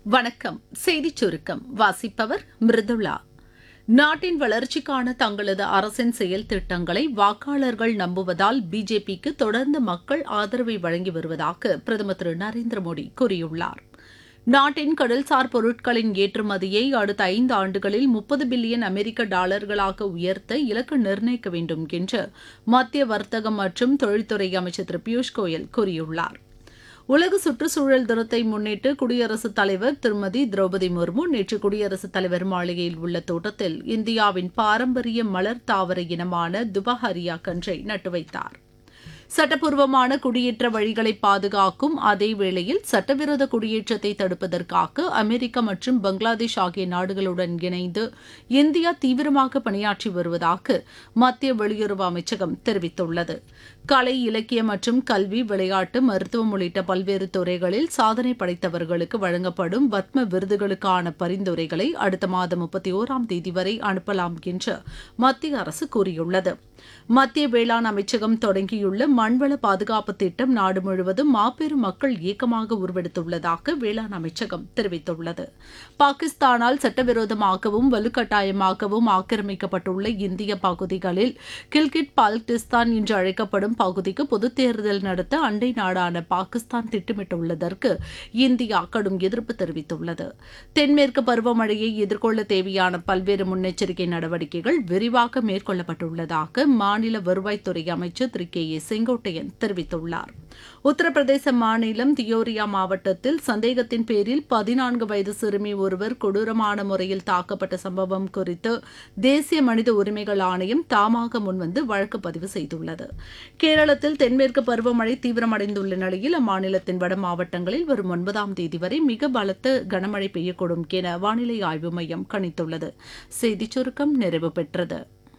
வணக்கம் செய்திச் சுருக்கம் வாசிப்பவர் மிருதுளா நாட்டின் வளர்ச்சிக்கான தங்களது அரசின் செயல் திட்டங்களை வாக்காளர்கள் நம்புவதால் பிஜேபிக்கு தொடர்ந்து மக்கள் ஆதரவை வழங்கி வருவதாக பிரதமர் திரு நரேந்திர மோடி கூறியுள்ளார் நாட்டின் கடல்சார் பொருட்களின் ஏற்றுமதியை அடுத்த ஐந்து ஆண்டுகளில் முப்பது பில்லியன் அமெரிக்க டாலர்களாக உயர்த்த இலக்கு நிர்ணயிக்க வேண்டும் என்று மத்திய வர்த்தகம் மற்றும் தொழில்துறை அமைச்சர் திரு பியூஷ் கோயல் கூறியுள்ளார் உலக சுற்றுச்சூழல் தினத்தை முன்னிட்டு குடியரசுத் தலைவர் திருமதி திரௌபதி முர்மு நேற்று குடியரசுத் தலைவர் மாளிகையில் உள்ள தோட்டத்தில் இந்தியாவின் பாரம்பரிய மலர் தாவர இனமான துபஹரியா கன்றை நட்டு வைத்தார் சட்டப்பூர்வமான குடியேற்ற வழிகளை பாதுகாக்கும் அதே வேளையில் சட்டவிரோத குடியேற்றத்தை தடுப்பதற்காக அமெரிக்கா மற்றும் பங்களாதேஷ் ஆகிய நாடுகளுடன் இணைந்து இந்தியா தீவிரமாக பணியாற்றி வருவதாக மத்திய வெளியுறவு அமைச்சகம் தெரிவித்துள்ளது கலை இலக்கியம் மற்றும் கல்வி விளையாட்டு மருத்துவம் உள்ளிட்ட பல்வேறு துறைகளில் சாதனை படைத்தவர்களுக்கு வழங்கப்படும் பத்ம விருதுகளுக்கான பரிந்துரைகளை அடுத்த மாதம் முப்பத்தி ஓராம் தேதி வரை அனுப்பலாம் என்று மத்திய அரசு கூறியுள்ளது மத்திய வேளாண் அமைச்சகம் தொடங்கியுள்ள மண்வள பாதுகாப்பு திட்டம் நாடு முழுவதும் மாபெரும் மக்கள் இயக்கமாக உருவெடுத்துள்ளதாக வேளாண் அமைச்சகம் தெரிவித்துள்ளது பாகிஸ்தானால் சட்டவிரோதமாகவும் வலுக்கட்டாயமாகவும் ஆக்கிரமிக்கப்பட்டுள்ள இந்திய பகுதிகளில் கில்கிட் பால்டிஸ்தான் என்று அழைக்கப்படும் பகுதிக்கு பொதுத் தேர்தல் நடத்த அண்டை நாடான பாகிஸ்தான் திட்டமிட்டுள்ளதற்கு இந்தியா கடும் எதிர்ப்பு தெரிவித்துள்ளது தென்மேற்கு பருவமழையை எதிர்கொள்ள தேவையான பல்வேறு முன்னெச்சரிக்கை நடவடிக்கைகள் விரிவாக மேற்கொள்ளப்பட்டுள்ளதாக மாநில வருவாய்த்துறை அமைச்சர் திரு கே ஏ செங்கோட்டையன் தெரிவித்துள்ளார் உத்தரப்பிரதேச மாநிலம் தியோரியா மாவட்டத்தில் சந்தேகத்தின் பேரில் பதினான்கு வயது சிறுமி ஒருவர் கொடூரமான முறையில் தாக்கப்பட்ட சம்பவம் குறித்து தேசிய மனித உரிமைகள் ஆணையம் தாமாக முன்வந்து வழக்கு பதிவு செய்துள்ளது கேரளத்தில் தென்மேற்கு பருவமழை தீவிரமடைந்துள்ள நிலையில் அம்மாநிலத்தின் வட மாவட்டங்களில் வரும் ஒன்பதாம் தேதி வரை மிக பலத்த கனமழை பெய்யக்கூடும் என வானிலை ஆய்வு மையம் கணித்துள்ளது செய்திச் சுருக்கம் நிறைவு பெற்றது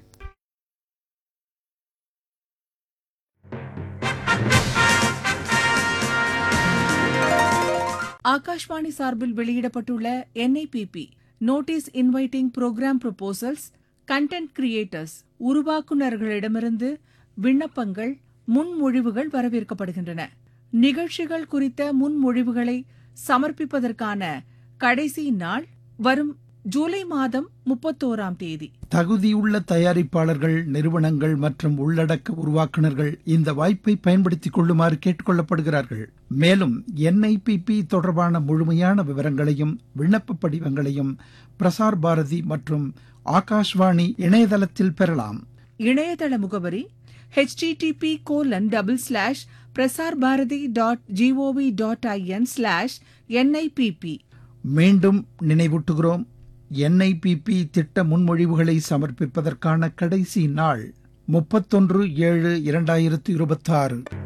ஆகாஷ்வாணி சார்பில் வெளியிடப்பட்டுள்ள N I P P notice inviting programme proposals content creators உருவாக்குநர்களிடமிருந்து விண்ணப்பங்கள் முன்மொழிவுகள் வரவேற்கப்படுகின்றன நிகழ்ச்சிகள் குறித்த முன்மொழிவுகளை சமர்ப்பிப்பதற்கான கடைசி நாள் வரும் ஜூலை மாதம் முப்பத்தோராம் தேதி தகுதியுள்ள தயாரிப்பாளர்கள் நிறுவனங்கள் மற்றும் உள்ளடக்க உருவாக்குநர்கள் இந்த வாய்ப்பை பயன்படுத்திக் கொள்ளுமாறு கேட்டுக்கொள்ளப்படுகிறார்கள் மேலும் என்ஐபிபி தொடர்பான முழுமையான விவரங்களையும் விண்ணப்ப படிவங்களையும் பிரசார் பாரதி மற்றும் ஆகாஷ்வாணி இணையதளத்தில் பெறலாம் இணையதள முகவரி http colon double slash Prasar Bharati dot G O V dot I N slash N I P P மீண்டும் நினைவூட்டுகிறோம் என்ஐபிபி திட்ட முன்மொழிவுகளை சமர்ப்பிப்பதற்கான கடைசி நாள் முப்பத்தொன்று ஏழு இரண்டாயிரத்து இருபத்தாறு